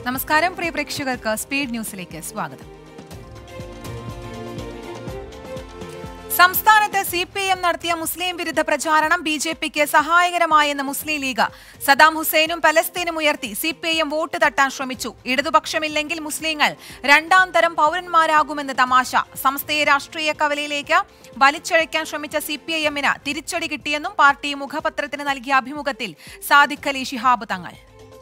നമസ്കാരം പ്രിയ പ്രേക്ഷകർക്ക് സ്പീഡ് ന്യൂസിലേക്ക് സ്വാഗതം സംസ്ഥാനത്ത് സി പി എം നടത്തിയ മുസ്ലിം വിരുദ്ധ പ്രചാരണം ബി ജെ പിക്ക് സഹായകരമായെന്ന് മുസ്ലിം ലീഗ് സദാം ഹുസൈനും പലസ്തീനും ഉയർത്തി C P I M vote തട്ടാൻ ശ്രമിച്ചു ഇടതുപക്ഷമില്ലെങ്കിൽ മുസ്ലിങ്ങൾ രണ്ടാം തരം പൗരന്മാരാകുമെന്ന് തമാശ സംസ്ഥയെ രാഷ്ട്രീയ കവലയിലേക്ക് വലിച്ചഴയ്ക്കാൻ ശ്രമിച്ച സി പി ഐ എമ്മിന് തിരിച്ചടി കിട്ടിയെന്നും പാർട്ടി മുഖപത്രത്തിന് നൽകിയ അഭിമുഖത്തിൽ സാദിഖ് അലി ശിഹാബ് തങ്ങൾ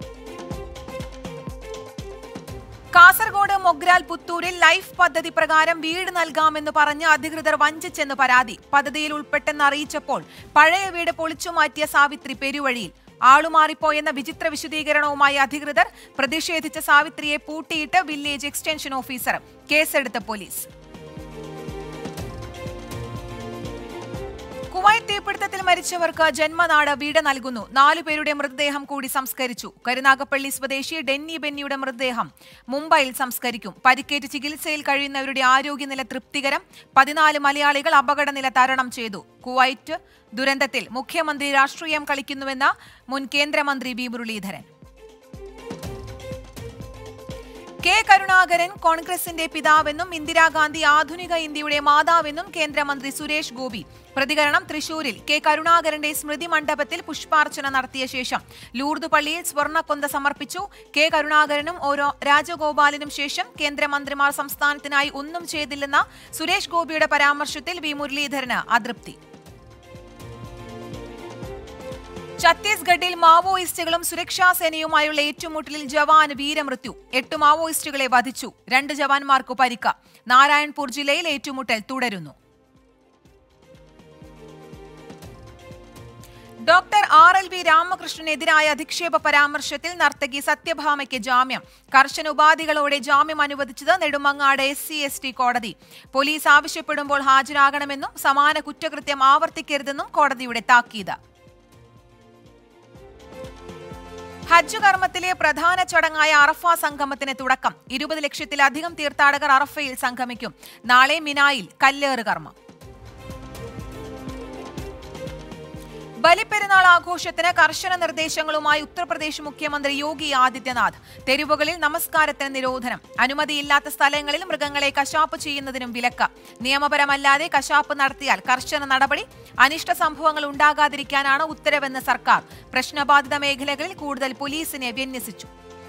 കാസർഗോഡ് മൊഗ്രാൽ പുത്തൂരിൽ ലൈഫ് പദ്ധതി പ്രകാരം വീട് നൽകാമെന്ന് പറഞ്ഞ് അധികൃതർ വഞ്ചിച്ചെന്ന് പരാതി പദ്ധതിയിൽ ഉൾപ്പെട്ടെന്ന് അറിയിച്ചപ്പോൾ പഴയ വീട് പൊളിച്ചു മാറ്റിയ സാവിത്രി പെരുവഴിയിൽ ആളുമാറിപ്പോയെന്ന വിചിത്ര വിശദീകരണവുമായി അധികൃതർ പ്രതിഷേധിച്ച സാവിത്രിയെ പൂട്ടിയിട്ട് വില്ലേജ് എക്സ്റ്റൻഷൻ ഓഫീസർ കേസെടുത്ത പോലീസ് കുവൈറ്റ് തീപിടുത്തത്തിൽ മരിച്ചവർക്ക് ജന്മനാട് വീട് നൽകുന്നു നാലുപേരുടെ മൃതദേഹം കൂടി സംസ്കരിച്ചു കരുനാഗപ്പള്ളി സ്വദേശി ഡെന്നി ബെന്നിയുടെ മൃതദേഹം മുംബൈയിൽ സംസ്കരിക്കും പരിക്കേറ്റ് ചികിത്സയിൽ കഴിയുന്നവരുടെ ആരോഗ്യനില തൃപ്തികരം പതിനാല് മലയാളികൾ അപകടനില തരണം ചെയ്തു കുവൈറ്റ് ദുരന്തത്തിൽ മുഖ്യമന്ത്രി രാഷ്ട്രീയം കളിക്കുന്നുവെന്ന മുൻ കേന്ദ്രമന്ത്രി വി മുരളീധരൻ കെ കരുണാകരൻ കോൺഗ്രസിന്റെ പിതാവെന്നും ഇന്ദിരാഗാന്ധി ആധുനിക ഇന്ത്യയുടെ മാതാവെന്നും കേന്ദ്രമന്ത്രി സുരേഷ് ഗോപി പ്രതികരണം തൃശൂരിൽ കെ കരുണാകരന്റെ സ്മൃതി മണ്ഡപത്തിൽ പുഷ്പാർച്ചന നടത്തിയ ശേഷം ലൂർദ് പള്ളിയിൽ സ്വർണ്ണക്കൊന്ത സമർപ്പിച്ചു കെ കരുണാകരനും ഓരോ രാജഗോപാലിനും ശേഷം കേന്ദ്രമന്ത്രിമാർ സംസ്ഥാനത്തിനായി ഒന്നും ചെയ്തില്ലെന്ന സുരേഷ് ഗോപിയുടെ പരാമർശത്തിൽ വി മുരളീധരന് അതൃപ്തി ഛത്തീസ്ഗഡിൽ മാവോയിസ്റ്റുകളും സുരക്ഷാ സേനയുമായുള്ള ഏറ്റുമുട്ടലിൽ ജവാൻ വീരമൃത്യു എട്ട് മാവോയിസ്റ്റുകളെ വധിച്ചു രണ്ട് ജവാന്മാർക്ക് പരിക്ക് നാരായൺപൂർ ജില്ലയിൽ ഏറ്റുമുട്ടൽ തുടരുന്നു ഡോക്ടർ ആർ എൽ വി രാമകൃഷ്ണനെതിരായ അധിക്ഷേപ പരാമർശത്തിൽ നർത്തകി സത്യഭാമയ്ക്ക് ജാമ്യം കർശന ഉപാധികളോടെ ജാമ്യം അനുവദിച്ചത് Nedumangad S C S T കോടതി പോലീസ് ആവശ്യപ്പെടുമ്പോൾ ഹാജരാകണമെന്നും സമാന കുറ്റകൃത്യം ആവർത്തിക്കരുതെന്നും കോടതിയുടെ താക്കീത് ഹജ്ജ് കർമ്മത്തിലെ പ്രധാന ചടങ്ങായ അറഫ സംഗമത്തിന് തുടക്കം ഇരുപത് ലക്ഷത്തിലധികം തീർത്ഥാടകർ അറഫയിൽ സംഗമിക്കും നാളെ മിനായിൽ കല്ലേറ് കർമ്മം ബലിപ്പെരുന്നാൾ ആഘോഷത്തിന് കർശന നിർദ്ദേശങ്ങളുമായി ഉത്തർപ്രദേശ് മുഖ്യമന്ത്രി യോഗി ആദിത്യനാഥ് തെരുവുകളിൽ നമസ്കാരത്തിന് നിരോധനം അനുമതിയില്ലാത്ത സ്ഥലങ്ങളിൽ മൃഗങ്ങളെ കശാപ്പ് ചെയ്യുന്നതിനും വിലക്ക് നിയമപരമല്ലാതെ കശാപ്പ് നടത്തിയാൽ കർശന നടപടി അനിഷ്ട സംഭവങ്ങൾ ഉണ്ടാകാതിരിക്കാനാണ് ഉത്തരവെന്ന് സർക്കാർ പ്രശ്നബാധിത മേഖലകളിൽ കൂടുതൽ പോലീസിനെ വിന്യസിച്ചു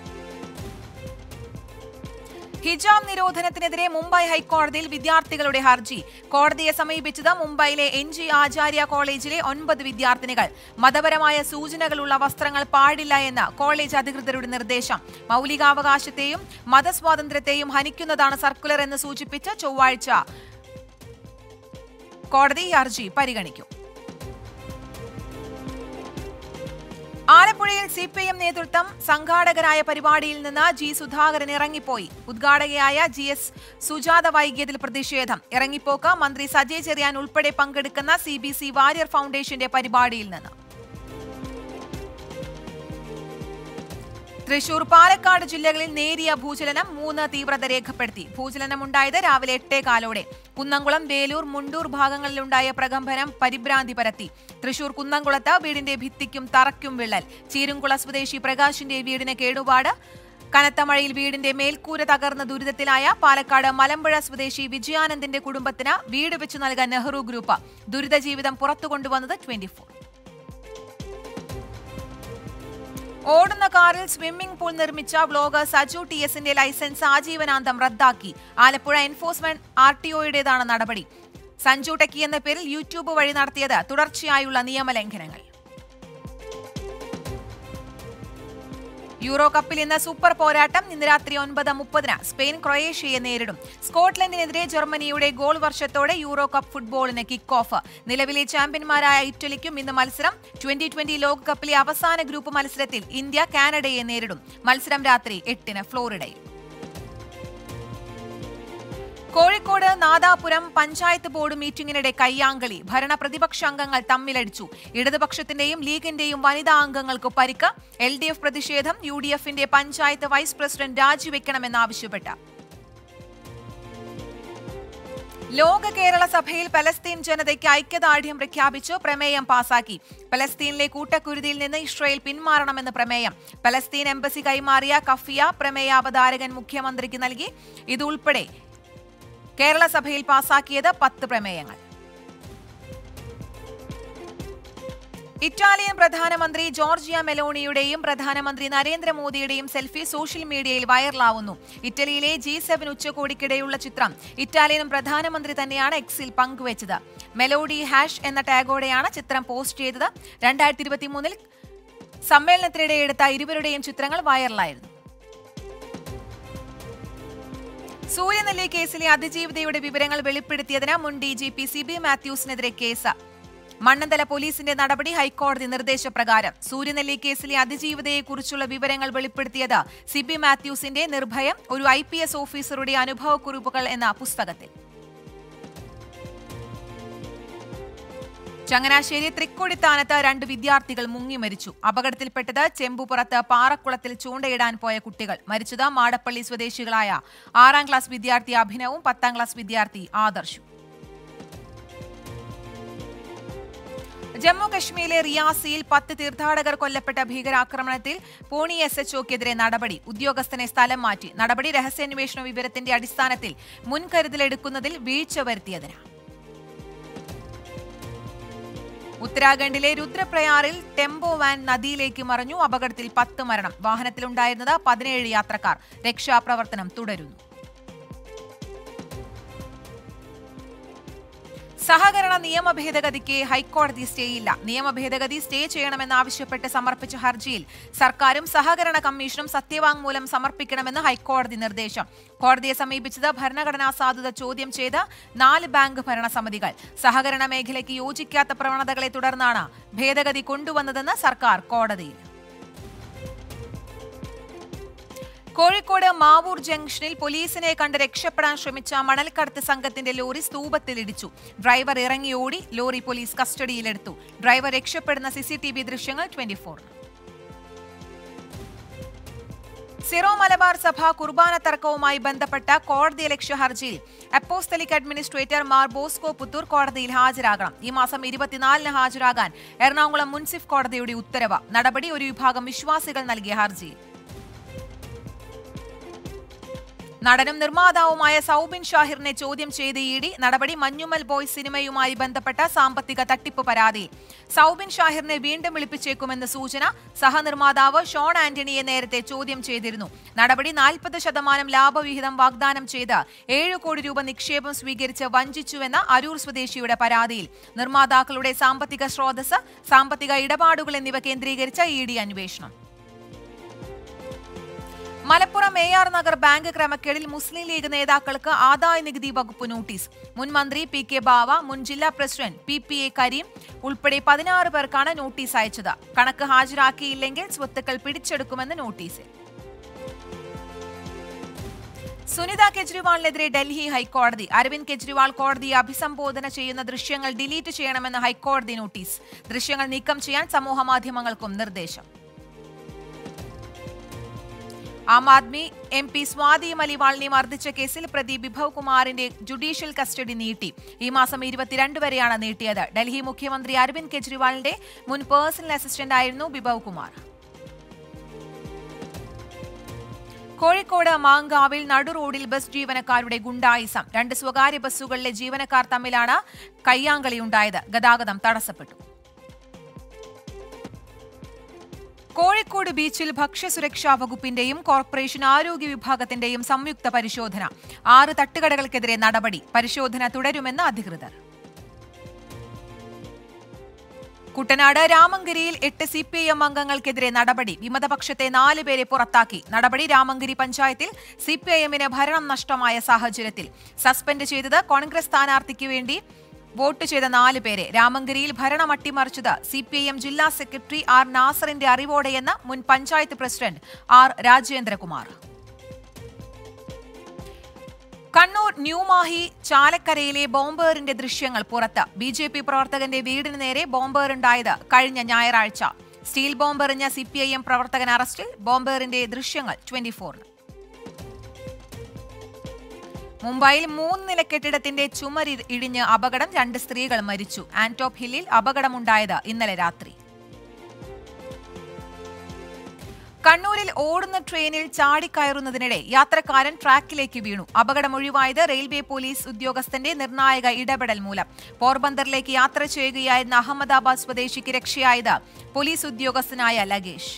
ഹിജാബ് നിരോധനത്തിനെതിരെ മുംബൈ ഹൈക്കോടതിയിൽ വിദ്യാർത്ഥികളുടെ ഹർജി കോടതിയെ സമീപിച്ചത് മുംബൈയിലെ എൻ ജി ആചാര്യ കോളേജിലെ ഒൻപത് വിദ്യാർത്ഥിനികൾ മതപരമായ സൂചനകളുള്ള വസ്ത്രങ്ങൾ പാടില്ല എന്ന് കോളേജ് അധികൃതരുടെ നിർദ്ദേശം മൗലികാവകാശത്തെയും മതസ്വാതന്ത്ര്യത്തെയും ഹനിക്കുന്നതാണ് സർക്കുലർ എന്ന് സൂചിപ്പിച്ച് ചൊവ്വാഴ്ച കോടതി ഈ ഹർജി പരിഗണിക്കും ആലപ്പുഴയിൽ സി പി എം നേതൃത്വം സംഘാടകരായ പരിപാടിയിൽ നിന്ന് ജി സുധാകരൻ ഇറങ്ങിപ്പോയി ഉദ്ഘാടകയായ ജി എസ് സുജാത വൈകിയതിൽ പ്രതിഷേധം ഇറങ്ങിപ്പോക്ക് മന്ത്രി സജയ് ചെറിയാൻ ഉൾപ്പെടെ പങ്കെടുക്കുന്ന സി ബി സി വാരിയർ ഫൗണ്ടേഷന്റെ പരിപാടിയിൽ നിന്ന് തൃശൂർ പാലക്കാട് ജില്ലകളിൽ നേരിയ ഭൂചലനം മൂന്ന് തീവ്രത രേഖപ്പെടുത്തി ഭൂചലനമുണ്ടായത് രാവിലെ എട്ടേകാലോടെ കുന്നംകുളം വേലൂർ മുണ്ടൂർ ഭാഗങ്ങളിലുണ്ടായ പ്രകമ്പനം പരിഭ്രാന്തി പരത്തി തൃശൂർ കുന്നംകുളത്ത് വീടിന്റെ ഭിത്തിക്കും തറയ്ക്കും വിള്ളൽ ചീരുംകുള സ്വദേശി പ്രകാശിന്റെ വീടിന് കേടുപാട് കനത്ത മഴയിൽ വീടിന്റെ മേൽക്കൂര തകർന്ന ദുരിതത്തിലായ പാലക്കാട് മലമ്പുഴ സ്വദേശി വിജയാനന്ദിന്റെ കുടുംബത്തിന് വീട് വെച്ചു നൽകാൻ നെഹ്റു ഗ്രൂപ്പ് ദുരിത ജീവിതം പുറത്തു കൊണ്ടുവന്നത് ട്വന്റി ഓടുന്ന കാറിൽ സ്വിമ്മിംഗ് പൂൾ നിർമ്മിച്ച വ്ലോഗർ സജു ടി എസിന്റെ ലൈസൻസ് ആജീവനാന്തം റദ്ദാക്കി ആലപ്പുഴ എൻഫോഴ്സ്മെന്റ് ആർ ടി ഒയുടേതാണ് നടപടി സഞ്ജു ടെക്കി എന്ന പേരിൽ യൂട്യൂബ് വഴി നടത്തിയത് തുടർച്ചയായുള്ള നിയമലംഘനങ്ങൾ യൂറോ കപ്പിൽ ഇന്ന് സൂപ്പർ പോരാട്ടം ഇന്ന് രാത്രി ഒൻപത് മുപ്പതിന് സ്പെയിൻ ക്രൊയേഷ്യയെ നേരിടും സ്കോട്ട്ലൻഡിനെതിരെ ജർമ്മനിയുടെ ഗോൾ വർഷത്തോടെ യൂറോ കപ്പ് ഫുട്ബോളിന് കിക്ക് ഓഫ് നിലവിലെ ചാമ്പ്യന്മാരായ ഇറ്റലിക്കും ഇന്ന് മത്സരം ട്വന്റി ട്വന്റി ലോകകപ്പിലെ അവസാന ഗ്രൂപ്പ് മത്സരത്തിൽ ഇന്ത്യ കാനഡയെ നേരിടും മത്സരം രാത്രി എട്ടിന് ഫ്ലോറിഡയിൽ കോഴിക്കോട് നാദാപുരം പഞ്ചായത്ത് ബോർഡ് മീറ്റിംഗിനിടെ കയ്യാങ്കളി ഭരണ പ്രതിപക്ഷ അംഗങ്ങൾ തമ്മിലടിച്ചു ഇടതുപക്ഷത്തിന്റെയും ലീഗിന്റെയും വനിതാ അംഗങ്ങൾക്ക് പരിക്ക് എൽ ഡി എഫ് പ്രതിഷേധം യു ഡി എഫിന്റെ പഞ്ചായത്ത് വൈസ് പ്രസിഡന്റ് രാജിവെക്കണമെന്നാവശ്യപ്പെട്ട് ലോക കേരള സഭയിൽ പലസ്തീൻ ജനതയ്ക്ക് ഐക്യദാർഢ്യം പ്രഖ്യാപിച്ചു പ്രമേയം പാസാക്കി പലസ്തീനിലെ കൂട്ടക്കുരുതിയിൽ നിന്ന് ഇസ്രയേൽ പിന്മാറണമെന്ന് പ്രമേയം പലസ്തീൻ എംബസി കൈമാറിയ കഫിയ പ്രമേയ അവതാരകൻ മുഖ്യമന്ത്രിക്ക് നൽകി ഇതുൾപ്പെടെ കേരള സഭയിൽ പാസാക്കിയത് പത്ത് പ്രമേയങ്ങൾ ഇറ്റാലിയൻ പ്രധാനമന്ത്രി ജോർജിയ മെലോണിയുടെയും പ്രധാനമന്ത്രി നരേന്ദ്രമോദിയുടെയും സെൽഫി സോഷ്യൽ മീഡിയയിൽ വൈറലാവുന്നു ഇറ്റലിയിലെ ജി സെവൻ ഉച്ചകോടിക്കിടെയുള്ള ചിത്രം ഇറ്റാലിയൻ പ്രധാനമന്ത്രി തന്നെയാണ് എക്സിൽ പങ്കുവച്ചത് മെലോഡി ഹാഷ് എന്ന ടാഗോടെയാണ് ചിത്രം പോസ്റ്റ് ചെയ്തത് രണ്ടായിരത്തി ഇരുപത്തി മൂന്നിൽ സമ്മേളനത്തിനിടെ എടുത്ത ഇരുവരുടെയും ചിത്രങ്ങൾ വൈറലായിരുന്നു സൂര്യനെല്ലി കേസിലെ അതിജീവിതയുടെ വിവരങ്ങൾ വെളിപ്പെടുത്തിയതിന് മുൻ D G P C B മാത്യൂസിനെതിരെ കേസ് മണ്ണന്തല പോലീസിന്റെ നടപടി ഹൈക്കോടതി നിർദ്ദേശപ്രകാരം സൂര്യനെല്ലി കേസിലെ അതിജീവിതയെക്കുറിച്ചുള്ള വിവരങ്ങൾ വെളിപ്പെടുത്തിയത് സി ബി മാത്യൂസിന്റെ നിർഭയം ഒരു ഐ പി എസ് ഓഫീസറുടെ അനുഭവക്കുറിപ്പുകൾ എന്ന പുസ്തകത്തിൽ ചങ്ങനാശ്ശേരി തൃക്കൊടിത്താനത്ത് രണ്ട് വിദ്യാർത്ഥികൾ മുങ്ങി മരിച്ചു അപകടത്തിൽപ്പെട്ടത് ചെമ്പുപുറത്ത് പാറക്കുളത്തിൽ ചൂണ്ടയിടാൻ പോയ കുട്ടികൾ മരിച്ചത് മാടപ്പള്ളി സ്വദേശികളായ ആറാം ക്ലാസ് വിദ്യാർത്ഥി അഭിനവും പത്താം ക്ലാസ് വിദ്യാർത്ഥി ആദർശും ജമ്മു കശ്മീരിലെ റിയാസിയിൽ പത്ത് തീർത്ഥാടകർ കൊല്ലപ്പെട്ട ഭീകരാക്രമണത്തിൽ പൂണി എസ് എച്ച്ഒക്കെതിരെ നടപടി ഉദ്യോഗസ്ഥനെ സ്ഥലം മാറ്റി നടപടി രഹസ്യാന്വേഷണ വിവരത്തിന്റെ അടിസ്ഥാനത്തിൽ മുൻകരുതലെടുക്കുന്നതിൽ വീഴ്ച വരുത്തിയതിനാണ് ഉത്തരാഖണ്ഡിലെ രുദ്രപ്രയാറിൽ ടെമ്പോ വാൻ നദിയിലേക്ക് മറിഞ്ഞു അപകടത്തിൽ പത്ത് മരണം വാഹനത്തിലുണ്ടായിരുന്നത് പതിനേഴ് യാത്രക്കാർ രക്ഷാപ്രവർത്തനം തുടരുന്നു സഹകരണ നിയമ ഭേദഗതിക്ക് ഹൈക്കോടതി സ്റ്റേയില്ല നിയമ ഭേദഗതി സ്റ്റേ ചെയ്യണമെന്നാവശ്യപ്പെട്ട് സമർപ്പിച്ച ഹർജിയിൽ സർക്കാരും സഹകരണ കമ്മീഷനും സത്യവാങ്മൂലം സമർപ്പിക്കണമെന്ന് ഹൈക്കോടതി നിർദ്ദേശം കോടതിയെ സമീപിച്ചത് ഭരണഘടനാ സാധുത ചോദ്യം ചെയ്ത നാല് ബാങ്ക് ഭരണസമിതികൾ സഹകരണ മേഖലയ്ക്ക് യോജിക്കാത്ത പ്രവണതകളെ തുടർന്നാണ് ഭേദഗതി കൊണ്ടുവന്നതെന്ന് സർക്കാർ കോടതിയിൽ കോഴിക്കോട് മാവൂർ ജംഗ്ഷനിൽ പോലീസിനെ കണ്ട് രക്ഷപ്പെടാൻ ശ്രമിച്ച മണൽക്കടത്ത് സംഘത്തിന്റെ ലോറി സ്തൂപത്തിലിടിച്ചു ഡ്രൈവർ ഇറങ്ങി ഓടി ലോറി പോലീസ് കസ്റ്റഡിയിലെടുത്തു ഡ്രൈവർ രക്ഷപ്പെടുന്ന സിസിടിവി ദൃശ്യങ്ങൾ ട്വന്റി സിറോ മലബാർ സഭ കുർബാന തർക്കവുമായി ബന്ധപ്പെട്ട കോടതിയലക്ഷ്യ ഹർജിയിൽ apostolic administrator Mar Bosco Puthur കോടതിയിൽ ഹാജരാകണം ഈ മാസം ഇരുപത്തിനാലിന് ഹാജരാകാൻ എറണാകുളം മുൻസിഫ് കോടതിയുടെ ഉത്തരവ് നടപടി ഒരു വിഭാഗം വിശ്വാസികൾ നൽകിയ ഹർജിയിൽ നടനും നിർമ്മാതാവുമായ സൗബിൻ ഷാഹിറിനെ ചോദ്യം ചെയ്ത് ഇ ഡി നടപടി മഞ്ഞുമൽ ബോയ്സ് സിനിമയുമായി ബന്ധപ്പെട്ട സാമ്പത്തിക തട്ടിപ്പ് പരാതി സൗബിൻ ഷാഹിറിനെ വീണ്ടും വിളിപ്പിച്ചേക്കുമെന്ന് സൂചന സഹനിർമ്മാതാവ് ഷോൺ ആന്റണിയെ നേരത്തെ ചോദ്യം ചെയ്തിരുന്നു നടപടി നാൽപ്പത് ശതമാനം ലാഭവിഹിതം വാഗ്ദാനം ചെയ്ത് ഏഴ് കോടി രൂപ നിക്ഷേപം സ്വീകരിച്ച് വഞ്ചിച്ചുവെന്ന അരൂർ സ്വദേശിയുടെ പരാതിയിൽ നിർമ്മാതാക്കളുടെ സാമ്പത്തിക സ്രോതസ് സാമ്പത്തിക ഇടപാടുകൾ എന്നിവ കേന്ദ്രീകരിച്ച ഇ ഡി അന്വേഷണം Malappuram A R Nagar bank ക്രമക്കേടിൽ മുസ്ലിം ലീഗ് നേതാക്കൾക്ക് ആദായ നികുതി വകുപ്പ് നോട്ടീസ് മുൻ മന്ത്രി പി കെ ബാവ മുൻ ജില്ലാ president P P A Karim ഉൾപ്പെടെ പതിനാറ് പേർക്കാണ് നോട്ടീസ് അയച്ചത് കണക്ക് ഹാജരാക്കിയില്ലെങ്കിൽ സ്വത്തുക്കൾ പിടിച്ചെടുക്കുമെന്ന് നോട്ടീസിൽ സുനിത കെജ്രിവാളിനെതിരെ ഡൽഹി ഹൈക്കോടതി അരവിന്ദ് കെജ്രിവാൾ കോടതിയെ അഭിസംബോധന ചെയ്യുന്ന ദൃശ്യങ്ങൾ ഡിലീറ്റ് ചെയ്യണമെന്ന് ഹൈക്കോടതി നോട്ടീസ് ദൃശ്യങ്ങൾ നീക്കം ചെയ്യാൻ സമൂഹമാധ്യമങ്ങൾക്കും നിർദ്ദേശം ആം ആദ്മി എം പി സ്വാതി മലിവാളിനെ മർദ്ദിച്ച കേസിൽ പ്രതി ബിഭവ് കുമാറിന്റെ ജുഡീഷ്യൽ കസ്റ്റഡി നീട്ടി ഈ മാസം ഇരുപത്തിരണ്ട് വരെയാണ് നീട്ടിയത് ഡൽഹി മുഖ്യമന്ത്രി അരവിന്ദ് കെജ്രിവാളിന്റെ മുൻ പേഴ്സണൽ അസിസ്റ്റന്റ് ആയിരുന്നു ബിഭവ് കുമാർ കോഴിക്കോട് മാങ്കാവിൽ നടുറോഡിൽ ബസ് ജീവനക്കാരുടെ ഗുണ്ടായിസം രണ്ട് സ്വകാര്യ ബസ്സുകളിലെ ജീവനക്കാർ തമ്മിലാണ് കയ്യാങ്കളിയുണ്ടായത് ഗതാഗതം തടസ്സപ്പെട്ടു കോഴിക്കോട് ബീച്ചിൽ ഭക്ഷ്യസുരക്ഷാ വകുപ്പിന്റെയും കോർപ്പറേഷൻ ആരോഗ്യ വിഭാഗത്തിന്റെയും സംയുക്ത പരിശോധന ആറ് തട്ടുകടകൾക്കെതിരെ നടപടി പരിശോധന തുടരുമെന്ന് അധികൃതർ കുട്ടനാട് രാമങ്കരിയിൽ എട്ട് സി പി ഐ എം അംഗങ്ങൾക്കെതിരെ നടപടി വിമതപക്ഷത്തെ നാല് പേരെ പുറത്താക്കി നടപടി രാമങ്കരി പഞ്ചായത്തിൽ സി പി ഐ എമ്മിന് ഭരണം നഷ്ടമായ സാഹചര്യത്തിൽ സസ്പെൻഡ് ചെയ്തത് കോൺഗ്രസ് സ്ഥാനാർത്ഥിക്ക് വേണ്ടി വോട്ട് ചെയ്ത നാല് പേരെ രാമങ്കരിയിൽ ഭരണം അട്ടിമറിച്ചത് സി പി ഐ എം ജില്ലാ സെക്രട്ടറി ആർ നാസറിന്റെ അറിവോടെയെന്ന് മുൻ പഞ്ചായത്ത് പ്രസിഡന്റ് ആർ രാജേന്ദ്രകുമാർ കണ്ണൂർ ന്യൂമാഹി ചാലക്കരയിലെ ബോംബേറിന്റെ ദൃശ്യങ്ങൾ പുറത്ത് ബി ജെ പി പ്രവർത്തകന്റെ വീടിന് നേരെ ബോംബേറുണ്ടായത് കഴിഞ്ഞ ഞായറാഴ്ച സ്റ്റീൽ ബോംബെറിഞ്ഞ സി പി ഐ എം പ്രവർത്തകൻ അറസ്റ്റിൽ ബോംബേറിന്റെ ദൃശ്യങ്ങൾ ട്വന്റി ഫോറിന് മുംബൈയിൽ മൂന്ന് നില കെട്ടിടത്തിന്റെ ചുമരി ഇടിഞ്ഞ് അപകടം രണ്ട് സ്ത്രീകൾ മരിച്ചു ആന്റോപ്പ് ഹില്ലിൽ അപകടമുണ്ടായത് ഇന്നലെ രാത്രി കണ്ണൂരിൽ ഓടുന്ന ട്രെയിനിൽ ചാടിക്കയറുന്നതിനിടെ യാത്രക്കാരൻ ട്രാക്കിലേക്ക് വീണു അപകടമൊഴിവായത് റെയിൽവേ പോലീസ് ഉദ്യോഗസ്ഥന്റെ നിർണായക ഇടപെടൽ മൂലം പോർബന്തറിലേക്ക് യാത്ര ചെയ്യുകയായിരുന്ന അഹമ്മദാബാദ് സ്വദേശിക്ക് രക്ഷയായത് പോലീസ് ഉദ്യോഗസ്ഥനായ ലഗേഷ്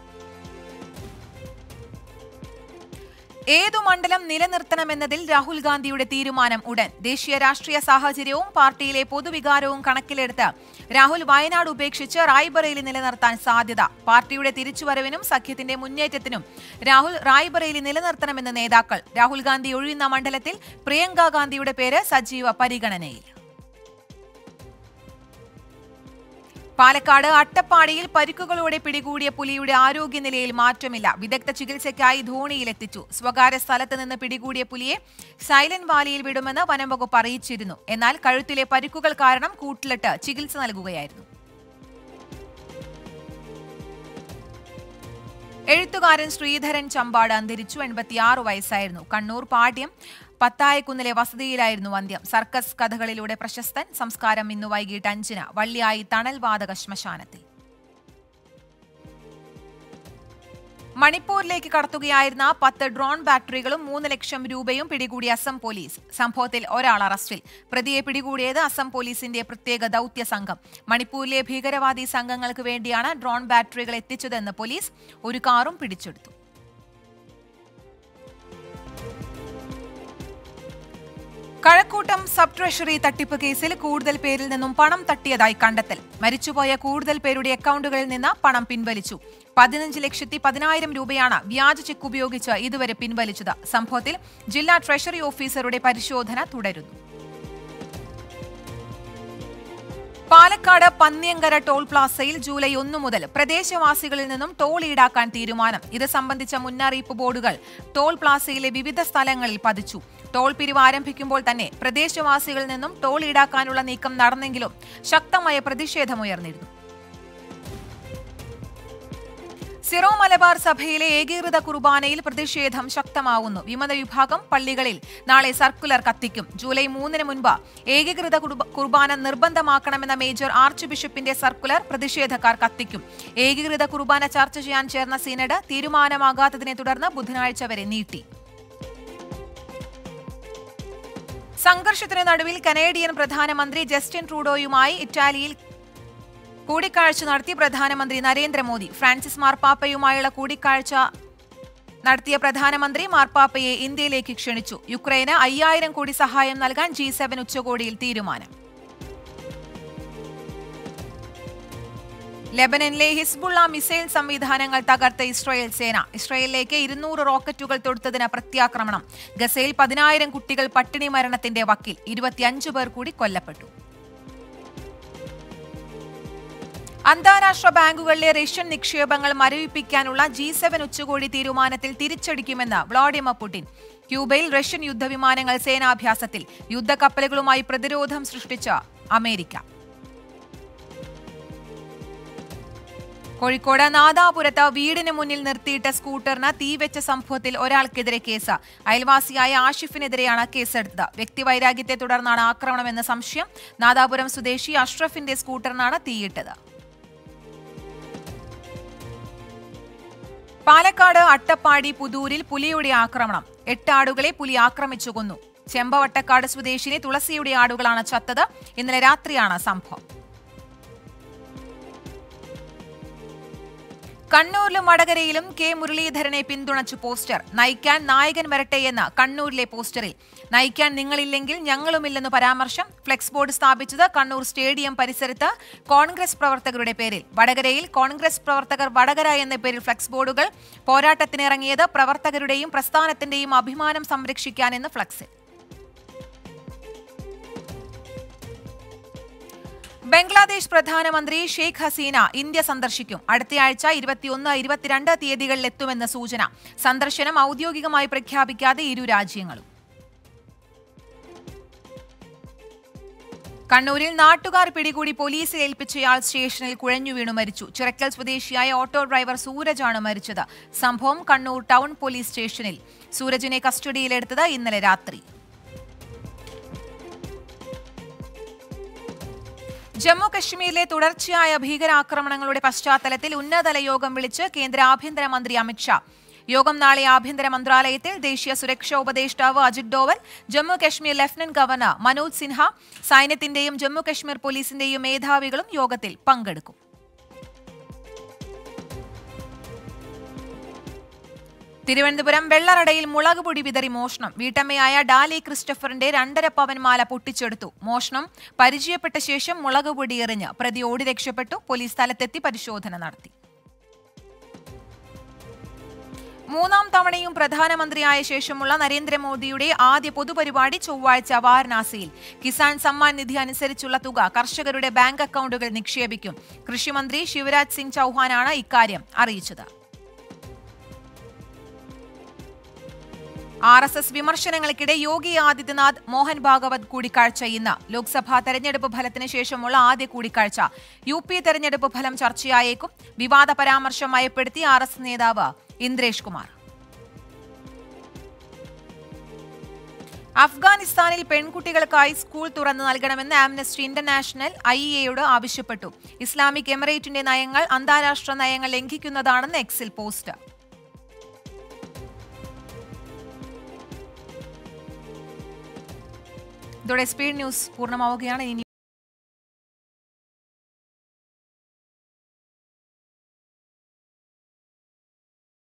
ഏതു മണ്ഡലം നിലനിർത്തണമെന്നതിൽ രാഹുൽ ഗാന്ധിയുടെ തീരുമാനം ഉടൻ ദേശീയ രാഷ്ട്രീയ സാഹചര്യവും പാർട്ടിയിലെ പൊതുവികാരവും കണക്കിലെടുത്ത് രാഹുൽ വയനാട് ഉപേക്ഷിച്ച് റായ്ബറേലി നിലനിർത്താൻ സാധ്യത പാർട്ടിയുടെ തിരിച്ചുവരവിനും സഖ്യത്തിന്റെ മുന്നേറ്റത്തിനും രാഹുൽ റായ്ബറേലി നിലനിർത്തണമെന്ന് നേതാക്കൾ രാഹുൽ ഗാന്ധി ഒഴിയുന്ന മണ്ഡലത്തിൽ പ്രിയങ്ക ഗാന്ധിയുടെ പേര് സജീവ പരിഗണനയിൽ പാലക്കാട് അട്ടപ്പാടിയിൽ പരിക്കുകളോടെ പിടികൂടിയ പുലിയുടെ ആരോഗ്യനിലയിൽ മാറ്റമില്ല വിദഗ്ധ ചികിത്സയ്ക്കായി ധോണിയിലെത്തിച്ചു സ്വകാര്യ സ്ഥലത്ത് നിന്ന് പിടികൂടിയ പുലിയെ സൈലന്റ് വാലിയിൽ വിടുമെന്ന് വനംവകുപ്പ് അറിയിച്ചിരുന്നു എന്നാൽ കഴുത്തിലെ പരിക്കുകൾ കാരണം കൂട്ടിലിട്ട് ചികിത്സ നൽകുകയായിരുന്നു എഴുത്തുകാരൻ ശ്രീധരൻ ചമ്പാട് അന്തരിച്ചു എൺപത്തിയാറ് വയസ്സായിരുന്നു കണ്ണൂർ പാട്യം പത്തായക്കുന്നിലെ വസതിയിലായിരുന്നു അന്ത്യം സർക്കസ് കഥകളിലൂടെ പ്രശസ്തൻ സംസ്കാരം ഇന്ന് വൈകിട്ട് അഞ്ചിന് വള്ളിയായി തണൽവാതക ശ്മശാനത്തിൽ മണിപ്പൂരിലേക്ക് കടത്തുകയായിരുന്ന പത്ത് ഡ്രോൺ ബാറ്ററികളും മൂന്ന് ലക്ഷം രൂപയും പിടികൂടി അസം പോലീസ് സംഭവത്തിൽ ഒരാൾ അറസ്റ്റിൽ പ്രതിയെ പിടികൂടിയത് അസം പോലീസിന്റെ പ്രത്യേക ദൌത്യ സംഘം മണിപ്പൂരിലെ ഭീകരവാദി സംഘങ്ങൾക്ക് വേണ്ടിയാണ് ഡ്രോൺ ബാറ്ററികൾ എത്തിച്ചതെന്ന് പോലീസ് ഒരു കാറും പിടിച്ചെടുത്തു കഴക്കൂട്ടം സബ് ട്രഷറി തട്ടിപ്പ് കേസിൽ കൂടുതൽ പേരിൽ നിന്നും പണം തട്ടിയതായി കണ്ടെത്തൽ മരിച്ചുപോയ കൂടുതൽ പേരുടെ അക്കൗണ്ടുകളിൽ നിന്ന് പണം പിൻവലിച്ചു പതിനഞ്ച് ലക്ഷത്തി പതിനായിരം രൂപയാണ് വ്യാജ ചെക്ക് ഉപയോഗിച്ച് ഇതുവരെ പിൻവലിച്ചത് സംഭവത്തിൽ ജില്ലാ ട്രഷറി ഓഫീസറുടെ പരിശോധന തുടരുന്നു പാലക്കാട് പന്നിയങ്കര ടോൾ പ്ലാസയിൽ ജൂലൈ ഒന്നു മുതൽ പ്രദേശവാസികളിൽ നിന്നും ടോൾ ഈടാക്കാൻ തീരുമാനം ഇത് സംബന്ധിച്ച മുന്നറിയിപ്പ് ബോർഡുകൾ ടോൾ പ്ലാസയിലെ വിവിധ സ്ഥലങ്ങളിൽ പതിച്ചു ടോൾ പിരിവ് ആരംഭിക്കുമ്പോൾ തന്നെ പ്രദേശവാസികളിൽ നിന്നും ടോൾ ഈടാക്കാനുള്ള നീക്കം നടന്നെങ്കിലും ശക്തമായ പ്രതിഷേധമുയർന്നിരുന്നു സിറോ മലബാർ സഭയിലെ ഏകീകൃത കുർബാനയിൽ പ്രതിഷേധം ശക്തമാവുന്നു വിമത വിഭാഗം പള്ളികളിൽ നാളെ സർക്കുലർ കത്തിക്കും ജൂലൈ മൂന്നിന് മുൻപ് ഏകീകൃത കുർബ- കുർബാന നിർബന്ധമാക്കണമെന്ന മേജർ ആർച്ച് ബിഷപ്പിന്റെ സർക്കുലർ പ്രതിഷേധക്കാർ കത്തിക്കും ഏകീകൃത കുർബാന ചർച്ച ചെയ്യാൻ ചേർന്ന സിനഡ് തീരുമാനമാകാത്തതിനെ തുടർന്ന് ബുധനാഴ്ച വരെ നീട്ടി സംഘർഷത്തിന് നടുവിൽ കനേഡിയൻ പ്രധാനമന്ത്രി ജസ്റ്റിൻ ട്രൂഡോയുമായി ഇറ്റാലിയിൽ കൂടിക്കാഴ്ച നടത്തി പ്രധാനമന്ത്രി നരേന്ദ്രമോദി ഫ്രാൻസിസ് മാർപ്പാപ്പയുമായുള്ള കൂടിക്കാഴ്ച നടത്തിയ പ്രധാനമന്ത്രി മാർപ്പാപ്പയെ ഇന്ത്യയിലേക്ക് ക്ഷണിച്ചു യുക്രൈന് അയ്യായിരം കോടി സഹായം നൽകാൻ ജി സെവൻ ഉച്ചകോടിയിൽ തീരുമാനം ലെബനനിലെ ഹിസ്ബുള്ള മിസൈൽ സംവിധാനങ്ങൾ തകർത്ത ഇസ്രായേൽ സേന ഇസ്രായേലിലേക്ക് ഇരുന്നൂറ് റോക്കറ്റുകൾ തൊടുത്തതിന് പ്രത്യാക്രമണം ഗസയിൽ പതിനായിരം കുട്ടികൾ പട്ടിണി മരണത്തിന്റെ വക്കിൽ ഇരുപത്തിയഞ്ചു പേർ കൂടി കൊല്ലപ്പെട്ടു അന്താരാഷ്ട്ര ബാങ്കുകളിലെ റഷ്യൻ നിക്ഷേപങ്ങൾ മരവിപ്പിക്കാനുള്ള ജി സെവൻ ഉച്ചകോടി തീരുമാനത്തിൽ തിരിച്ചടിക്കുമെന്ന് വ്ളാഡിമർ പുടിൻ ക്യൂബയിൽ റഷ്യൻ യുദ്ധവിമാനങ്ങൾ സേനാഭ്യാസത്തിൽ യുദ്ധക്കപ്പലുകളുമായി പ്രതിരോധം സൃഷ്ടിച്ച അമേരിക്ക കോഴിക്കോട് നാദാപുരത്ത് വീടിന് മുന്നിൽ നിർത്തിയിട്ട സ്കൂട്ടറിന് തീവെച്ച സംഭവത്തിൽ ഒരാൾക്കെതിരെ കേസ് അയൽവാസിയായ ആഷിഫിനെതിരെയാണ് കേസെടുത്തത് വ്യക്തിവൈരാഗ്യത്തെ തുടർന്നാണ് ആക്രമണമെന്ന സംശയം നാദാപുരം സ്വദേശി അഷ്റഫിന്റെ സ്കൂട്ടറിനാണ് തീയിട്ടത് പാലക്കാട് അട്ടപ്പാടി പുതൂരിൽ പുലിയുടെ ആക്രമണം എട്ട് ആടുകളെ പുലി ആക്രമിച്ചു കൊന്നു ചെമ്പവട്ടക്കാട് സ്വദേശിനി തുളസിയുടെ ആടുകളാണ് ചത്തത് ഇന്നലെ രാത്രിയാണ് സംഭവം കണ്ണൂരിലും വടകരയിലും കെ മുരളീധരനെ പിന്തുണച്ചു പോസ്റ്റർ നയിക്കാൻ നായകൻ വരട്ടെയെന്ന് കണ്ണൂരിലെ പോസ്റ്ററിൽ നയിക്കാൻ നിങ്ങളില്ലെങ്കിൽ ഞങ്ങളുമില്ലെന്ന് പരാമർശം ഫ്ലെക്സ് ബോർഡ് സ്ഥാപിച്ചത് കണ്ണൂർ സ്റ്റേഡിയം പരിസരത്ത് കോൺഗ്രസ് പ്രവർത്തകരുടെ പേരിൽ വടകരയിൽ കോൺഗ്രസ് പ്രവർത്തകർ വടകര എന്ന പേരിൽ ഫ്ലെക്സ് ബോർഡുകൾ പോരാട്ടത്തിനിറങ്ങിയത് പ്രവർത്തകരുടെയും പ്രസ്ഥാനത്തിന്റെയും അഭിമാനം സംരക്ഷിക്കാനെന്ന് ഫ്ലക്സിൽ ബംഗ്ലാദേശ് പ്രധാനമന്ത്രി ഷെയ്ഖ് ഹസീന ഇന്ത്യ സന്ദർശിക്കും അടുത്തയാഴ്ച ഇരുപത്തിയൊന്ന് ഇരുപത്തിരണ്ട് തീയതികളിൽ എത്തുമെന്ന് സൂചന സന്ദർശനം ഔദ്യോഗികമായി പ്രഖ്യാപിക്കാതെ ഇരു രാജ്യങ്ങളും കണ്ണൂരിൽ നാട്ടുകാർ പിടികൂടി പോലീസിൽ ഏൽപ്പിച്ചയാൾ സ്റ്റേഷനിൽ കുഴഞ്ഞു വീണു മരിച്ചു ചിറക്കൽ സ്വദേശിയായ ഓട്ടോ ഡ്രൈവർ സൂരജാണ് മരിച്ചത് സംഭവം കണ്ണൂർ ടൗൺ പോലീസ് സ്റ്റേഷനിൽ സൂരജിനെ കസ്റ്റഡിയിലെടുത്തത് ഇന്നലെ രാത്രി ജമ്മു കശ്മീരിലെ തുടർച്ചയായ ഭീകരാക്രമണങ്ങളുടെ പശ്ചാത്തലത്തിൽ ഉന്നതതല യോഗം വിളിച്ച് കേന്ദ്ര ആഭ്യന്തരമന്ത്രി അമിത്ഷാ യോഗം നാളെ ആഭ്യന്തര മന്ത്രാലയത്തിൽ ദേശീയ സുരക്ഷാ ഉപദേഷ്ടാവ് അജിത് ഡോവൽ ജമ്മു കശ്മീർ ലഫ്റ്റനന്റ് ഗവർണർ മനോജ് സിൻഹ സൈന്യത്തിന്റെയും ജമ്മു കശ്മീർ പോലീസിന്റെയും മേധാവികളും യോഗത്തിൽ പങ്കെടുക്കും തിരുവനന്തപുരം വെള്ളറടയിൽ മുളക് പൊടി വിതറി മോഷണം വീട്ടമ്മയായ ഡാലി ക്രിസ്റ്റഫറിന്റെ രണ്ടര പവൻ മാല പൊട്ടിച്ചെടുത്തു മോഷണം പരിചയപ്പെട്ട ശേഷം മുളക് പൊടി എറിഞ്ഞ് പ്രതി ഓടി രക്ഷപ്പെട്ടു പോലീസ് സ്ഥലത്തെത്തി പരിശോധന നടത്തി മൂന്നാം തവണയും പ്രധാനമന്ത്രിയായ ശേഷമുള്ള നരേന്ദ്രമോദിയുടെ ആദ്യ പൊതുപരിപാടി ചൊവ്വാഴ്ച വാരണാസിയിൽ കിസാൻ സമ്മാൻ നിധി അനുസരിച്ചുള്ള തുക കർഷകരുടെ ബാങ്ക് അക്കൗണ്ടുകൾ നിക്ഷേപിക്കും കൃഷിമന്ത്രി ശിവരാജ് സിംഗ് ചൌഹാനാണ് ഇക്കാര്യം അറിയിച്ചത് ആർ എസ് എസ് വിമർശനങ്ങൾക്കിടെ യോഗി ആദിത്യനാഥ് മോഹൻ ഭാഗവത് കൂടിക്കാഴ്ച ഇന്ന് ലോക്സഭാ തെരഞ്ഞെടുപ്പ് ഫലത്തിന് ശേഷമുള്ള ആദ്യ കൂടിക്കാഴ്ച യു പി തെരഞ്ഞെടുപ്പ് ഫലം ചർച്ചയായേക്കും വിവാദ പരാമർശം മയപ്പെടുത്തി ആർ എസ് നേതാവ് ഇന്ദ്രേഷ് കുമാർ അഫ്ഗാനിസ്ഥാനിൽ പെൺകുട്ടികൾക്കായി സ്കൂൾ തുറന്നു നൽകണമെന്ന് ആംനസ്റ്റി ഇന്റർനാഷണൽ ഐ എയോട് ആവശ്യപ്പെട്ടു ഇസ്ലാമിക് എമിറേറ്റിന്റെ നയങ്ങൾ അന്താരാഷ്ട്ര നയങ്ങൾ ലംഘിക്കുന്നതാണെന്ന് എക്സിൽ പോസ്റ്റ് ഇതോടെ സ്പീഡ് ന്യൂസ് പൂർണ്ണമാവുകയാണ് ഇനി